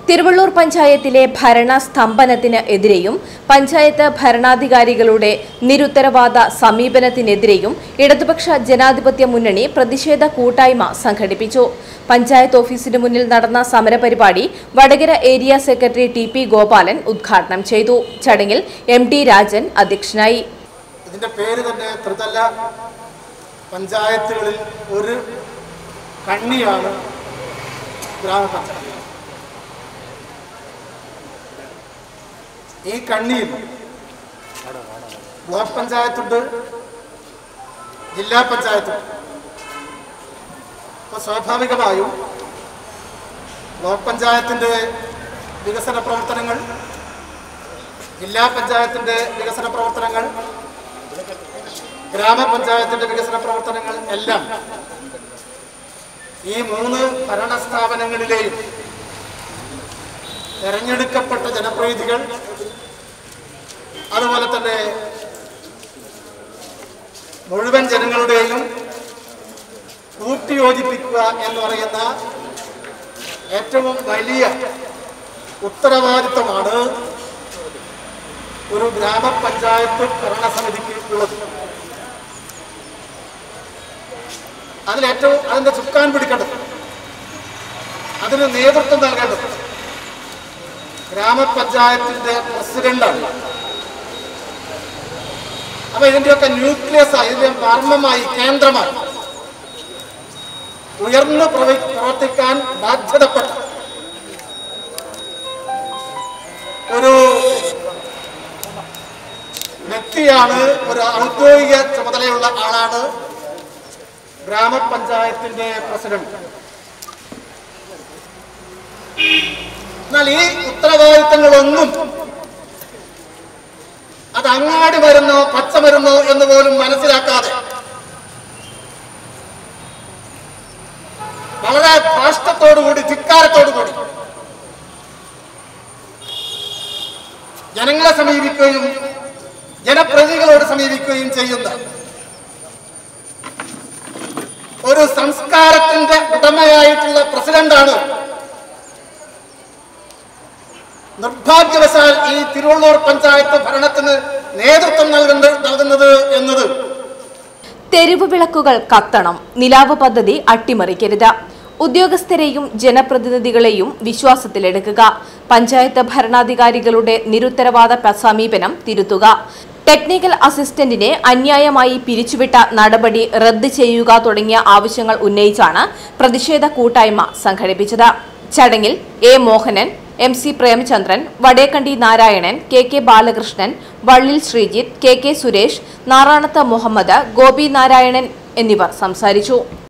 തിരുവള്ളൂർ പഞ്ചായത്തിലെ ഭരണ സ്തംഭനത്തിന് എതിരെയും പഞ്ചായത്ത് ഭരണാധികാരികളുടെ നിരുത്തരവാദ സമീപനത്തിനെതിരെയും ഇടതുപക്ഷ ജനാധിപത്യ മുന്നണി പ്രതിഷേധ കൂട്ടായ്മ സംഘടിപ്പിച്ചു പഞ്ചായത്ത് ഓഫീസിന് മുന്നിൽ നടന്ന സമരപരിപാടി Vadakara area secretary T P Gopalan ഉദ്ഘാടനം ചെയ്തു ചടങ്ങിൽ എം ടി രാജൻ അധ്യക്ഷനായി ഇതിന്റെ പേര് തന്നെ ത്രിതല പഞ്ചായത്തുകളിൽ ഒരു കണ്ണിയാണ് ഗ്രാമപഞ്ചായത്ത് ഈ കണ്ണിയിൽ ബ്ലോക്ക് പഞ്ചായത്തുണ്ട് ജില്ലാ പഞ്ചായത്തുണ്ട് അപ്പോൾ സ്വാഭാവികമായും ബ്ലോക്ക് പഞ്ചായത്തിൻ്റെ വികസന പ്രവർത്തനങ്ങൾ ജില്ലാ പഞ്ചായത്തിൻ്റെ വികസന പ്രവർത്തനങ്ങൾ ഗ്രാമപഞ്ചായത്തിന്റെ വികസന പ്രവർത്തനങ്ങൾ എല്ലാം ഈ മൂന്ന് ഭരണസ്ഥാപനങ്ങളിലെയും തെരഞ്ഞെടുക്കപ്പെട്ട ജനപ്രതിനിധികൾ അതുപോലെ തന്നെ മുഴുവൻ ജനങ്ങളുടെയും കൂട്ടിയോജിപ്പിക്കുക എന്ന് പറയുന്ന ഏറ്റവും വലിയ ഉത്തരവാദിത്തമാണ് ഒരു ഗ്രാമപഞ്ചായത്ത് ഭരണസമിതിക്ക് ഉള്ളത് അതിലേറ്റവും അതിന്റെ ചുക്കാൻ പിടിക്കേണ്ടത് അതിന് നേതൃത്വം നൽകേണ്ടത് ഗ്രാമപഞ്ചായത്തിന്റെ പ്രസിഡന്റാണ് അപ്പൊ ഇതിന്റെയൊക്കെ ന്യൂക്ലിയസ് ആയി ഇതിന്റെ മർമ്മമായി കേന്ദ്രമായി ഉയർന്നു പ്രവ- പ്രവർത്തിക്കാൻ ബാധ്യതപ്പെട്ട ഒരു വ്യക്തിയാണ് ഒരു ഔദ്യോഗിക ചുമതലയുള്ള ആളാണ് ഗ്രാമപഞ്ചായത്തിന്റെ പ്രസിഡന്റ് എന്നാൽ ഈ ഉത്തരവാദിത്തങ്ങളൊന്നും അത് അങ്ങാടി വരുന്നോ പച്ച വരുന്നോ എന്ന് പോലും മനസ്സിലാക്കാതെ വളരെ കാഷ്ടത്തോടുകൂടി ധിക്കാരത്തോടുകൂടി ജനങ്ങളെ സമീപിക്കുകയും ജനപ്രതിനിധികളോട് സമീപിക്കുകയും ചെയ്യുന്ന ഒരു സംസ്കാരത്തിന്റെ ഉടമയായിട്ടുള്ള പ്രസിഡന്റാണ് നിർഭാഗ്യവശാൽ ഈ തിരുവള്ളൂർ പഞ്ചായത്ത് ഭരണത്തിന് നേതൃത്വം നൽകുന്നത് നൽകുന്നത് എന്നത് തെരുവ് വിളക്കുകൾ കത്തണം നിലാവ് പദ്ധതി അട്ടിമറിക്കരുത് ഉദ്യോഗസ്ഥരെയും ജനപ്രതിനിധികളെയും വിശ്വാസത്തിലെടുക്കുക പഞ്ചായത്ത് ഭരണാധികാരികളുടെ നിരുത്തരവാദ പ- സമീപനം തിരുത്തുക ടെക്നിക്കൽ അസിസ്റ്റന്റിനെ അന്യായമായി പിരിച്ചുവിട്ട നടപടി റദ്ദ് ചെയ്യുക തുടങ്ങിയ ആവശ്യങ്ങൾ ഉന്നയിച്ചാണ് പ്രതിഷേധ കൂട്ടായ്മ സംഘടിപ്പിച്ചത് ചടങ്ങിൽ A Mohanan M C Premachandran Vadekkandi Narayanan K K Balakrishnan Vallil Sreejith K K Suresh Naranath Muhammad Gopi Narayanan എന്നിവർ സംസാരിച്ചു